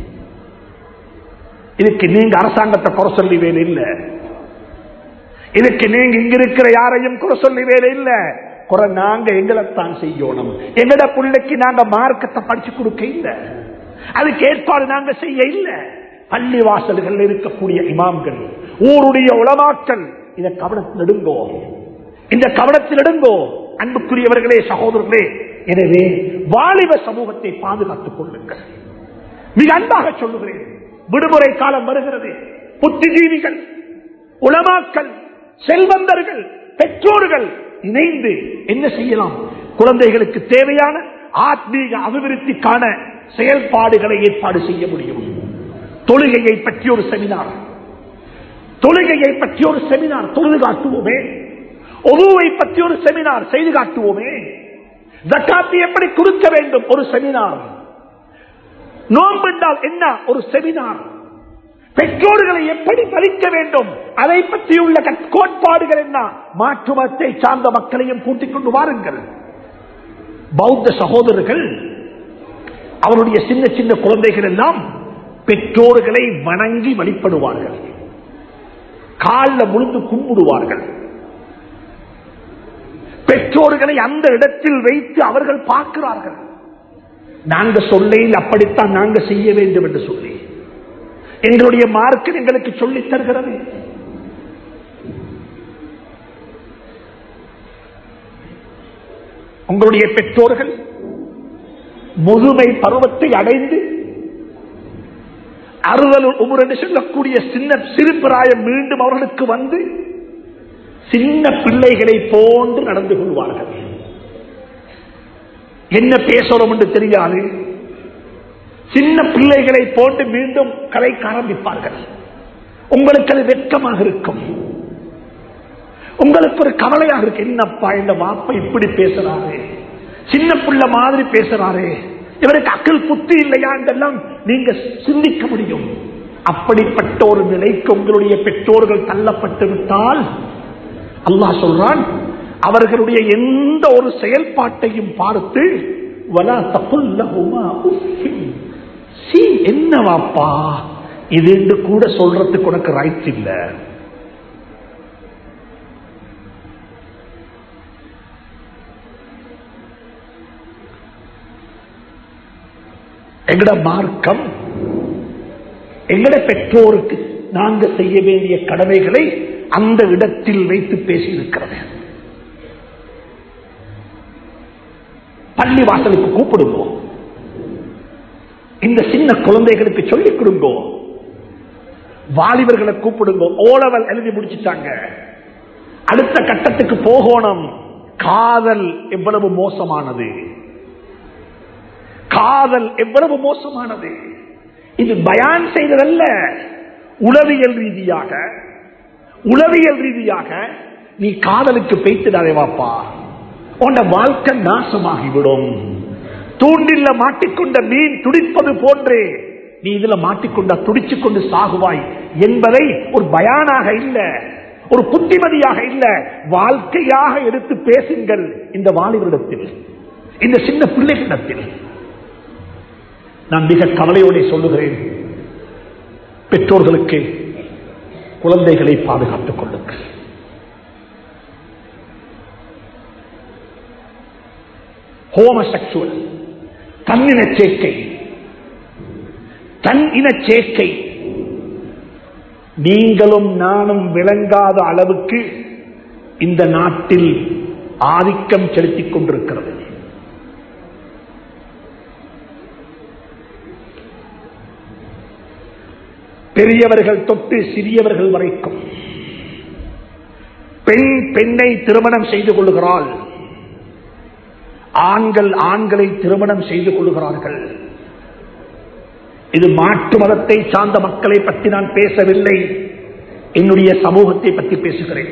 இதுக்கு நீங்க அரசாங்கத்தை குறை சொல்லி வேலை இல்ல இதுக்கு நீங்க இங்க இருக்கிற யாரையும் குறை சொல்லி வேலை இல்ல குறை நாங்க எங்களைத்தான் செய்யணும் எங்கட பிள்ளைக்கு நாங்க மார்க்கத்தை படிச்சு கொடுக்க இல்ல அதுக்கு ஏற்பாடு நாங்க செய்ய இல்ல பள்ளி வாசல்கள் இருக்கக்கூடிய இமாம்கள் ஊருடைய உளமாக்கல் இதை கவனத்தில் எடுங்கோ இந்த கவனத்தில் எடுங்கோ அன்புக்குரியவர்களே சகோதரர்களே எனவே வாலிப சமூகத்தை பாதுகாத்துக் கொள்ளுங்கள் மிக அன்பாக சொல்லுகிறேன் விடுமுறை காலம் வருகிறது புத்திஜீவிகள் உளமாக்கல் செல்வந்தர்கள் பெற்றோர்கள் இணைந்து என்ன செய்யலாம் குழந்தைகளுக்கு தேவையான ஆத்மீக அபிவிருத்திக்கான செயல்பாடுகளை ஏற்பாடு செய்ய முடியும் தொழுகையை பற்றி ஒரு செமினார் தொழுகையை பற்றி ஒரு செமினார் தொழுது காட்டுவோமே ஒருவை பற்றி ஒரு செமினார் செய்து காட்டுவோமே ஜக்காத்தி எப்படி கொடுக்க வேண்டும் ஒரு செமினார் நோன்பு என்றால் என்ன ஒரு செமினார் பெற்றோர்களை எப்படி பலிக்க வேண்டும் அதை பற்றியுள்ள கட்- கோட்பாடுகள் என்ன மாற்று மதத்தை சார்ந்த மக்களையும் கூட்டிக் கொண்டு வாருங்கள் பௌத்த சகோதரர்கள் அவருடைய சின்ன சின்ன குழந்தைகள் எல்லாம் பெற்றோர்களை வணங்கி வழிபடுவார்கள் காலில் முழுந்து கும்பிடுவார்கள் பெற்றோர்களை அந்த இடத்தில் வைத்து அவர்கள் பார்க்கிறார்கள் நாங்க சொல்லையில் அப்படித்தான் நாங்க செய்ய வேண்டும் என்று சொல்லி எங்களுடைய மார்க்கு எங்களுக்கு சொல்லித் தருகிறது உங்களுடைய பெற்றோர்கள் முதுமை பருவத்தை அடைந்து அறுதல் உமர் என்று சொல்லக்கூடிய சின்ன சிறு பிராயம் மீண்டும் அவர்களுக்கு வந்து சின்ன பிள்ளைகளை போன்று நடந்து கொள்வார்கள் என்ன பேசுறோம் என்று தெரியாது சின்ன பிள்ளைகளை போட்டு மீண்டும் கலைக்க ஆரம்பிப்பார்கள் உங்களுக்கு அது வெட்கமாக இருக்கும் உங்களுக்கு ஒரு கவலையாக இருக்கு என்னப்பா இந்த வாப்பா இப்படி பேசுறாரு சின்ன பிள்ளை மாதிரி பேசுறாரு இவருக்கு அக்கல் புத்தி இல்லையா என்றெல்லாம் நீங்க சிந்திக்க முடியும் அப்படிப்பட்ட ஒரு நிலைக்கு உங்களுடைய பெற்றோர்கள் தள்ளப்பட்டு விட்டால் அல்லாஹ் சொல்றான் அவர்களுடைய எந்த ஒரு செயல்பாட்டையும் பார்த்து வலா தப்புல்லஹுமா உஃபின். சீ என்னவாப்பா இது என்று கூட சொல்றதுக்கு உனக்கு ரைட்ஸ் இல்ல எங்கட மார்க்கம் எங்கட பெற்றோருக்கு நாங்க செய்ய வேண்டிய கடமைகளை அந்த இடத்தில் வைத்து பேசியிருக்கிறது பள்ளி வாசலுக்கு கூப்பிடுங்கோ இந்த சின்ன குழந்தைகளுக்கு சொல்லிக் கொடுங்கோ வாலிபர்களை கூப்பிடுங்கோ ஓலவல் எழுதி முடிச்சிட்டாங்க அடுத்த கட்டத்துக்கு போகணும் காதல் எவ்வளவு மோசமானது காதல் எவ்வளவு மோசமானது இது பயான் செய்ததல்ல உளவியல் ரீதியாக உளவியல் ரீதியாக நீ காதலுக்கு பெய்த்துடாதே வாப்பா உன்ன வாழ்க்கை நாசமாகிவிடும் தூண்டில்ல மாட்டிக்கொண்ட மீன் துடிப்பது போன்றே நீ இதுல மாட்டிக்கொண்ட துடிச்சு கொண்டு சாகுவாய் என்பதை ஒரு பயானாக இல்ல ஒரு புத்திமதியாக இல்ல வாழ்க்கையாக எடுத்து பேசுங்கள் இந்த வாலிபரிடத்தில் இந்த சின்ன பிள்ளைகளிடத்தில் நான் மிக கவலையோட சொல்லுகிறேன் பெற்றோர்களுக்கு குழந்தைகளை பாதுகாத்துக் கொள்ளுங்கள் ஹோமசெக்சுவல் தன்னின சேர்க்கை தன் இன சேர்க்கை நீங்களும் நானும் விளங்காத அளவுக்கு இந்த நாட்டில் ஆதிக்கம் செலுத்திக் கொண்டிருக்கிறது பெரியவர்கள் தொட்டு சிறியவர்கள் வரைக்கும் பெண் பெண்ணை திருமணம் செய்து கொள்ளுகிறாள் ஆண்கள் ஆண்களை திருமணம் செய்து கொள்கிறார்கள் இது மாற்று மதத்தை சார்ந்த மக்களை பற்றி நான் பேசவில்லை என்னுடைய சமூகத்தை பற்றி பேசுகிறேன்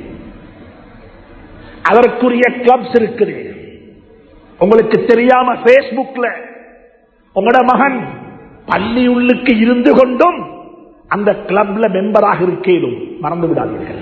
அதற்குரிய கிளப்ஸ் இருக்குது உங்களுக்கு தெரியாம பேஸ்புக்ல உங்களோட மகன் பள்ளி உள்ளுக்கு இருந்து கொண்டும் அந்த கிளப்ல மெம்பராக இருக்கேனும் மறந்து விடாதீர்கள்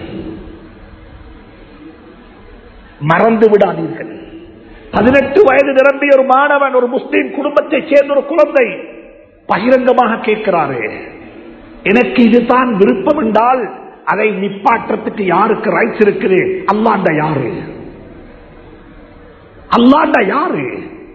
மறந்து விடாதீர்கள் பதினெட்டு வயது நிரம்பிய ஒரு மாணவன் ஒரு முஸ்லீம் குடும்பத்தை சேர்ந்த ஒரு குழந்தை பகிரங்கமாக கேட்கிறாரு எனக்கு இதுதான் விருப்பம் என்றால் அதை நிப்பாற்றத்துக்கு யாருக்கு ரைட்ஸ் இருக்குது அல்லாண்ட யாரு அல்லாண்ட யாரு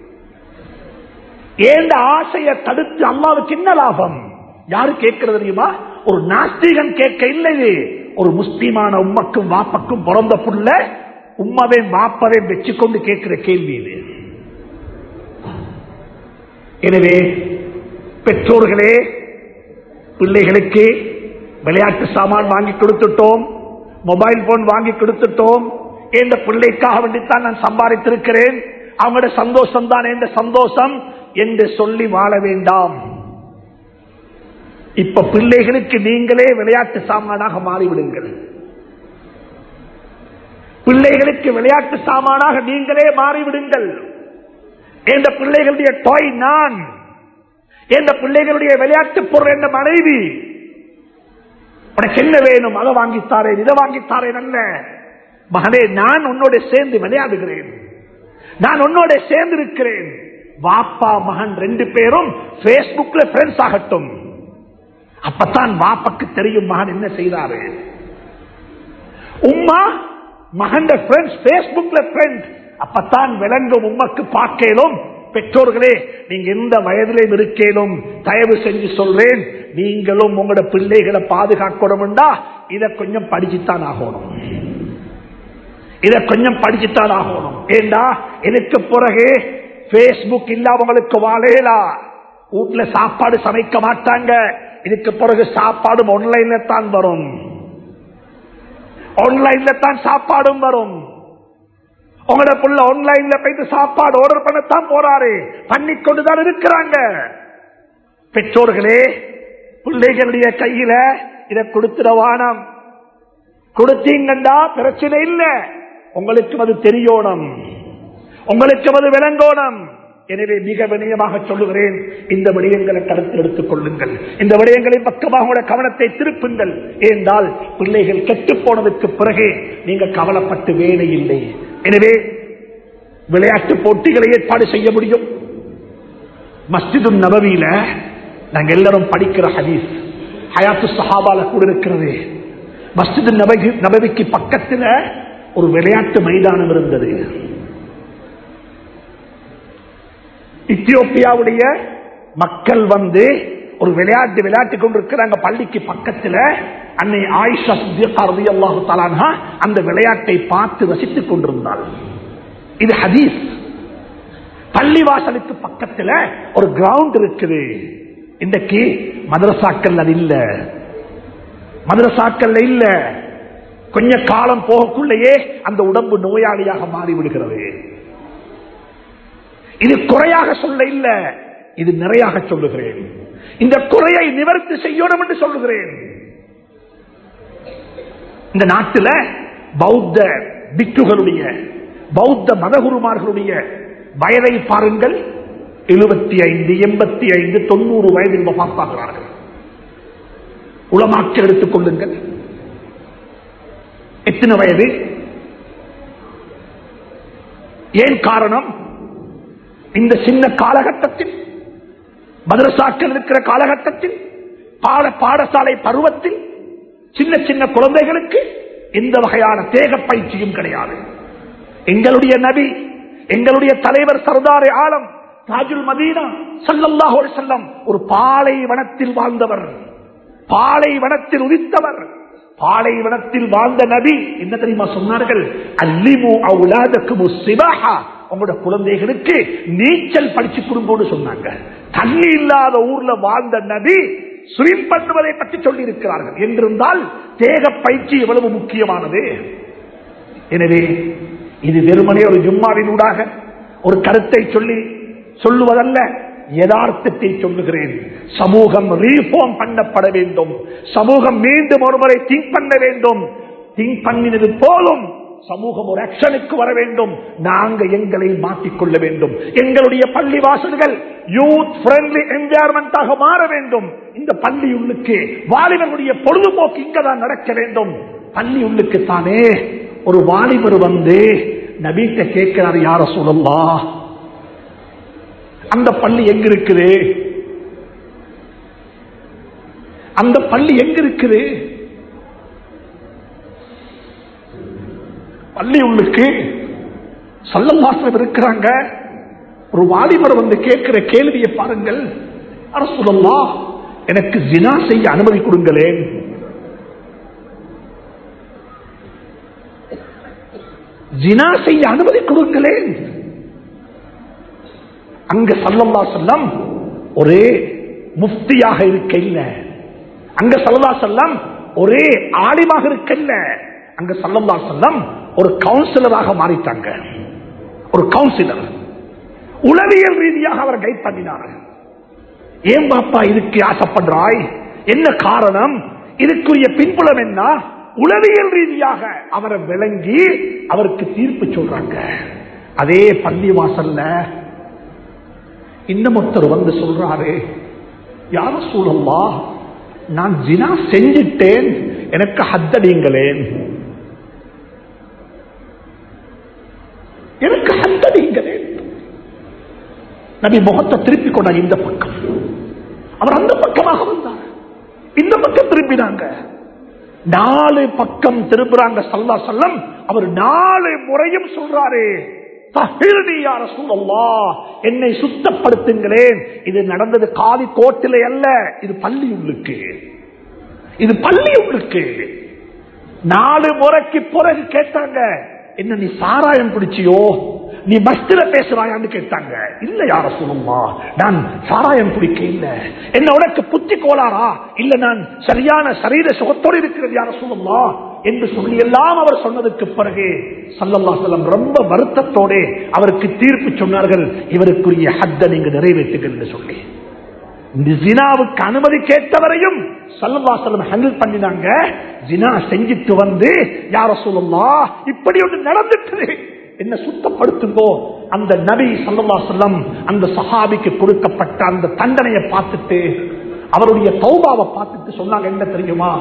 ஏந்த ஆசையை தடுத்து அல்லாவுக்கு என்ன லாபம் யாரு கேட்கிறது தெரியுமா ஒரு நாஸ்திகன் கேட்க இல்லை ஒரு முஸ்லீமான உம்மக்கும் வாப்பக்கும் பிறந்த புள்ள உம்மவே வாப்பவே வச்சுக்கொண்டு கேட்கிற கேள்வி இது எனவே பெற்றோர்களே பிள்ளைகளுக்கு விளையாட்டு சாமான் வாங்கி கொடுத்துட்டோம் மொபைல் போன் வாங்கி கொடுத்துட்டோம் எந்த பிள்ளைக்காக வேண்டித்தான் நான் சம்பாதித்திருக்கிறேன் அவங்களோட சந்தோஷம் தான் எந்த சந்தோஷம் என்று சொல்லி வாழ வேண்டாம் இப்ப பிள்ளைகளுக்கு நீங்களே விளையாட்டு சாமானாக மாறிவிடுங்கள் பிள்ளைகளுக்கு விளையாட்டு சாமானாக நீங்களே மாறிவிடுங்கள் எந்த பிள்ளைகளுடைய டாய் நான் எந்த பிள்ளைகளுடைய விளையாட்டு பொருள் என்ற மனைவி உனக்கு என்ன வேணும் அதை வாங்கித்தாரேன் இதை வாங்கித்தாரேன் அல்ல மகனே நான் உன்னோட சேர்ந்து விளையாடுகிறேன் நான் உன்னோட சேர்ந்து இருக்கிறேன் வாப்பா மகன் ரெண்டு பேரும் பேஸ்புக்ல ஃப்ரெண்ட்ஸ் ஆகட்டும் அப்பத்தான் வாப்பாக்கு தெரியும் மகன் என்ன செய்தாரு உம்மா மகன் ஃப்ரெண்ட்ஸ் பேஸ்புக்ல ஃப்ரெண்ட் அப்பத்தான் விளங்கும் உமக்கு பார்க்கலும் பெற்றோர்களே நீங்க எந்த வயதிலையும் இருக்கேனும் தயவு செஞ்சு சொல்றேன் நீங்களும் உங்களோட பிள்ளைகளை பாதுகாக்கணும்டா இதை கொஞ்சம் படிச்சுத்தான் ஆகணும் இதை கொஞ்சம் படிச்சுத்தான் ஆகணும் ஏண்டா எனக்கு பிறகு பேஸ்புக் இல்லாதவங்களுக்கு வாழையலா வீட்டுல சாப்பாடு சமைக்க மாட்டாங்க இதுக்கு பிறகு சாப்பாடும் ஆன்லைன்ல தான் வரும் ஆன்லைன்ல தான் சாப்பாடும் வரும் உங்களோட புள்ள ஆன்லைன்ல போயிட்டு சாப்பாடு ஆர்டர் பண்ணத்தான் போறாரு பண்ணி கொண்டுதான் இருக்கிறாங்க பெற்றோர்களே பிள்ளைகளுடைய கையில இதை கொடுத்துட வானம் கொடுத்தீங்கண்டா பிரச்சனை இல்ல உங்களுக்கு அது தெரியணும் உங்களுக்கு அது விளங்கோணும் எனவே மிக வினயமாக சொல்லுகிறேன் இந்த விடயங்களை கருத்தில் எடுத்துக் கொள்ளுங்கள் இந்த விடயங்களின் பக்கமாக உங்களோட கவனத்தை திருப்புங்கள் ஏனென்றால் பிள்ளைகள் கெட்டு போனதுக்கு பிறகு நீங்க கவலைப்பட்டு வேலை இல்லை எனவே விளையாட்டு போட்டிகளை ஏற்பாடு செய்ய முடியும் மஸ்ஜிது நபவியில நாங்க எல்லாரும் படிக்கிற ஹதீஸ் ஹயாத்து சஹாபால கூட இருக்கிறது மஸ்ஜிது நபவி நபவிக்கு பக்கத்துல ஒரு விளையாட்டு மைதானம் இருந்தது இத்தியோப்பியாவுடைய மக்கள் வந்து ஒரு விளையாட்டு விளையாட்டு கொண்டிருக்கிறாங்க பள்ளிக்கு பக்கத்துல அன்னை ஆயிஷா அல்லாஹு தலானா அந்த விளையாட்டை பார்த்து ரசித்துக் கொண்டிருந்தாள் இது ஹதீஸ் பள்ளிவாசலுக்கு பக்கத்துல ஒரு கிரவுண்ட் இருக்குது இன்றைக்கு மதரசாக்கள் அது இல்ல மதரசாக்கள் இல்ல கொஞ்ச காலம் போகக்குள்ளேயே அந்த உடம்பு நோயாளியாக மாறிவிடுகிறது இது குறையாக சொல்ல இல்ல இது நிறையாக சொல்லுகிறேன் இந்த குறையை நிவர்த்தி செய்யணும் என்று சொல்லுகிறேன் இந்த நாட்டில் பௌத்த பிக்குகளுடைய பௌத்த மதகுருமார்களுடைய வயதை பாருங்கள் எழுபத்தி ஐந்து எண்பத்தி ஐந்து தொண்ணூறு வயதில் பார்ப்பாகிறார்கள் உளமாக்க எடுத்துக் கொள்ளுங்கள் எத்தனை வயது ஏன் காரணம் இந்த சின்ன காலகட்டத்தில் மதரசாக்கள் இருக்கிற காலகட்டத்தில் பாட பாடசாலை பருவத்தில் சின்ன சின்ன குழந்தைகளுக்கு எந்த வகையான தேக பயிற்சியும் கிடையாது எங்களுடைய நபி எங்களுடைய தலைவர் சர்தார் ஆலம் தாஜுல் மதீனா சல்லல்லாஹு செல்லம் ஒரு பாலைவனத்தில் வாழ்ந்தவர் பாலைவனத்தில் உதித்தவர் பாலைவனத்தில் வாழ்ந்த நபி என்ன தெரியுமா சொன்னார்கள் அல்லிமு அவுலாதக்கு சிவாஹா உங்களோட குழந்தைகளுக்கு நீச்சல் படிச்சு கொடுங்கன்னு சொன்னாங்க தண்ணி இல்லாத ஊர்ல வாழ்ந்த நபி ஸ்விம் பண்ணுவதை பற்றி சொல்லி இருக்கிறார்கள் என்றிருந்தால் தேக பயிற்சி எவ்வளவு முக்கியமானது எனவே இது வெறுமனே ஒரு ஜும்மாவினூடாக ஒரு கருத்தை சொல்லி சொல்லுவதல்ல யதார்த்தத்தை சொல்லுகிறேன் சமூகம் ரீஃபார்ம் பண்ணப்பட வேண்டும் சமூகம் மீண்டும் ஒருமுறை திங்க் பண்ண வேண்டும் திங்க் பண்ணினது போலும் சமூகம் ஒரு ஆக்ஷனுக்கு வர வேண்டும் நாங்க எங்களை மாற்றிக்கொள்ள வேண்டும் எங்களுடைய பள்ளி வாசல்கள் யூத் ஃப்ரெண்ட்லி என்வாயர்மெண்டாக மாற வேண்டும் இந்த பள்ளி உள்ளுக்கு வாலிபர்களுடைய பொழுதுபோக்கு இங்கதான் நடக்க வேண்டும் பள்ளி உள்ளுக்கு தானே ஒரு வாலிபர் வந்து நபீட்ட கேட்கிறார் யார சொல்லலாம் அந்த பள்ளி எங்க இருக்குது அந்த பள்ளி எங்க இருக்குது பள்ளி உள்ளுக்கு சல்லல்லாசம் இருக்கிறாங்க ஒரு வாலிபர் வந்து கேட்கிற கேள்வியை பாருங்கள் அரசுலல்லா எனக்கு ஜினா செய்ய அனுமதி கொடுங்களேன் ஜினா செய்ய அனுமதி கொடுங்களேன் அங்க சல்லல்லா செல்லம் ஒரே முஃப்தியாக இருக்க இல்ல அங்க சல்லல்லா செல்லம் ஒரே ஆலிமாக இருக்க இல்ல அங்க சல்லல்லா செல்லம் ஒரு கவுன்சிலராக மாறிட்டாங்க ஒரு கவுன்சிலர் உளவியல் ரீதியாக அவர் கைட் பண்ணினார் ஏன் பாப்பா இதுக்கு ஆசைப்படுறாய் என்ன காரணம் இதுக்குரிய பின்புலம் என்ன உளவியல் ரீதியாக அவரை விளங்கி அவருக்கு தீர்ப்பு சொல்றாங்க அதே பள்ளி வாசல்ல இன்னும் ஒருத்தர் வந்து சொல்றாரு யார சூழல்லா நான் ஜினா செஞ்சிட்டேன் எனக்கு ஹத்தடிங்களேன் எனக்கு ஹத்தடிங்களேன் நபி முகத்தை திருப்பி கொண்டார் இந்த பக்கம் அவர் அந்த பக்கமாக வந்தார் இந்த பக்கம் திரும்பினாங்க நாலு பக்கம் திரும்புறாங்க சல்லா சொல்லம் அவர் நாலு முறையும் சொல்றாரு என்னை சுத்தப்படுத்துங்களேன் இது நடந்தது காதி கோட்டில அல்ல இது பள்ளி உள்ளுக்கு இது பள்ளி உள்ளுக்கு நாலு முறைக்கு பிறகு கேட்டாங்க என்ன நீ சாராயம் பிடிச்சியோ நீ மஸ்தில பேசுறாயான்னு கேட்டாங்க இல்ல யார சொல்லுமா நான் சாராயம் பிடிக்க இல்ல என்ன உனக்கு புத்தி கோளாரா இல்ல நான் சரியான சரீர சுகத்தோடு இருக்கிறது யார சொல்லுமா என்று சொல்லி எல்லாம் அவர் சொன்னதுக்கு பிறகு சல்லல்லா செல்லம் ரொம்ப வருத்தத்தோட அவருக்கு தீர்ப்பு சொன்னார்கள் இவருக்குரிய ஹத்த நீங்க நிறைவேற்றுங்கள் என்று சொல்லி இந்த ஜினாவுக்கு அனுமதி கேட்டவரையும் சல்லல்லா செல்லம் ஹேண்டில் பண்ணினாங்க ஜினா செஞ்சிட்டு வந்து யார சொல்லலாம் இப்படி ஒன்று நடந்துட்டு என்ன சுத்தப்படுத்துங்கோ அந்த நபி சல்லா செல்லம் அந்த சஹாபிக்கு கொடுக்கப்பட்ட அந்த தண்டனையை பார்த்துட்டு அவருடைய தௌபாவை பார்த்துட்டு சொன்னாங்க என்ன தெரியுமா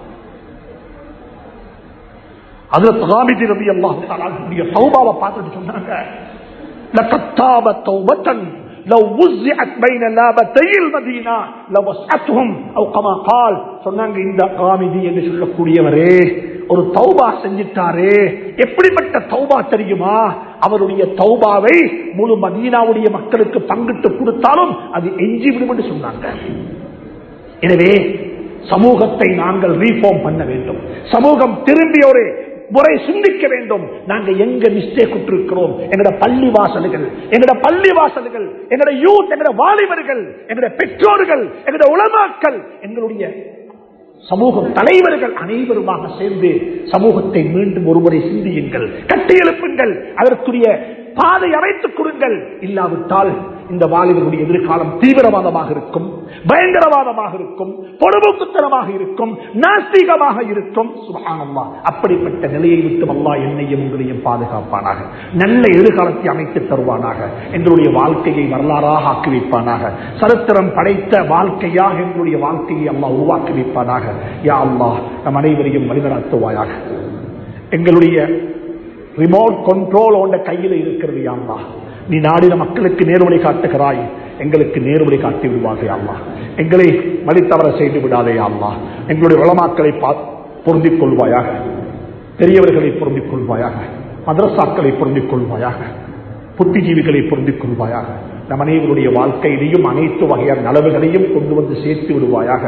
அதுல தகாமிதி ரவி அல்லாஹுடைய தௌபாவை பார்த்துட்டு சொன்னாங்க லகத்தாப தௌபத்தன் لو وزعت بين لابتي المدينة لوسعتهم او كما قال சொன்னாங்க இந்த காமிதி என்று சொல்லக்கூடியவரே ஒரு தௌபா செஞ்சிட்டாரே எப்படிப்பட்ட தௌபா தெரியுமா அவருடைய தௌபாவை முழு மதீனாவுடைய மக்களுக்கு பங்கிட்டு கொடுத்தாலும் அது எஞ்சி விடும் என்று சொன்னாங்க எனவே சமூகத்தை நாங்கள் ரீஃபார்ம் பண்ண வேண்டும் சமூகம் திரும்பி ஒரு முறை சிந்திக்க வேண்டும் நாங்க எங்க மிஸ்டேக் இருக்கிறோம் எங்கட பள்ளி வாசல்கள் எங்கட பள்ளி வாசல்கள் எங்கட யூத் எங்கட வாலிபர்கள் எங்கட பெற்றோர்கள் எங்கட உளமாக்கல் எங்களுடைய சமூகம் தலைவர்கள் அனைவருமாக சேர்ந்து சமூகத்தை மீண்டும் ஒருமுறை சிந்தியுங்கள் கட்டியெழுப்புங்கள் அதற்குரிய பாதை அமைத்துக் கொடுங்கள் இல்லாவிட்டால் இந்த வாலிபர்களுடைய எதிர்காலம் தீவிரவாதமாக இருக்கும் பயங்கரவாதமாக இருக்கும் பொழுதுக்குத்தனமாக இருக்கும் நாஸ்திகமாக இருக்கும் சுபகானம்மா அப்படிப்பட்ட நிலையை விட்டு அல்லா என்னையும் உங்களையும் பாதுகாப்பானாக நல்ல எதிர்காலத்தை அமைத்து தருவானாக எங்களுடைய வாழ்க்கையை வரலாறாக ஆக்கி வைப்பானாக சரித்திரம் படைத்த வாழ்க்கையாக எங்களுடைய வாழ்க்கையை அல்லா உருவாக்கி வைப்பானாக யா அல்லா நம் அனைவரையும் வழிநடத்துவாயாக எங்களுடைய ரிமோட் கண்ட்ரோல் உண்ட கையில் இருக்கிறது யாம்மா நீ நாடின மக்களுக்கு நேர்வழி காட்டுகிறாய் எங்களுக்கு நேர்வழி காட்டி விடுவாக அம்மா எங்களை வழித்தவர செய்து விடாதே அம்மா எங்களுடைய உளமாக்களை பொருந்திக் கொள்வாயாக பெரியவர்களை பொருந்திக் கொள்வாயாக மதரசாக்களை பொருந்திக் கொள்வாயாக புத்திஜீவிகளை பொருந்திக் கொள்வாயாக நம் அனைவருடைய வாழ்க்கையிலையும் அனைத்து வகையான நலவுகளையும் கொண்டு வந்து சேர்த்து விடுவாயாக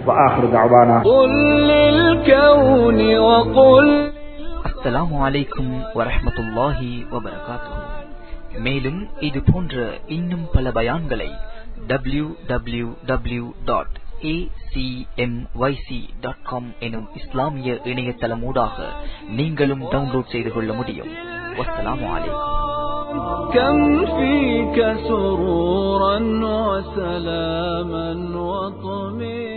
அஸ்ஸலாமு அலைக்கும் வரஹமத்துல்லாஹி வபரகாத்துஹு மேலும் இது போன்ற இன்னும் பல பயான்களை W W W dot acmyc.com எனும் இஸ்லாமிய இணையதளம் ஊடாக நீங்களும் டவுன்லோட் செய்து கொள்ள முடியும் வஸ்ஸலாமு அலைக்கும் كم فيك سرورا وسلاما وطمئنا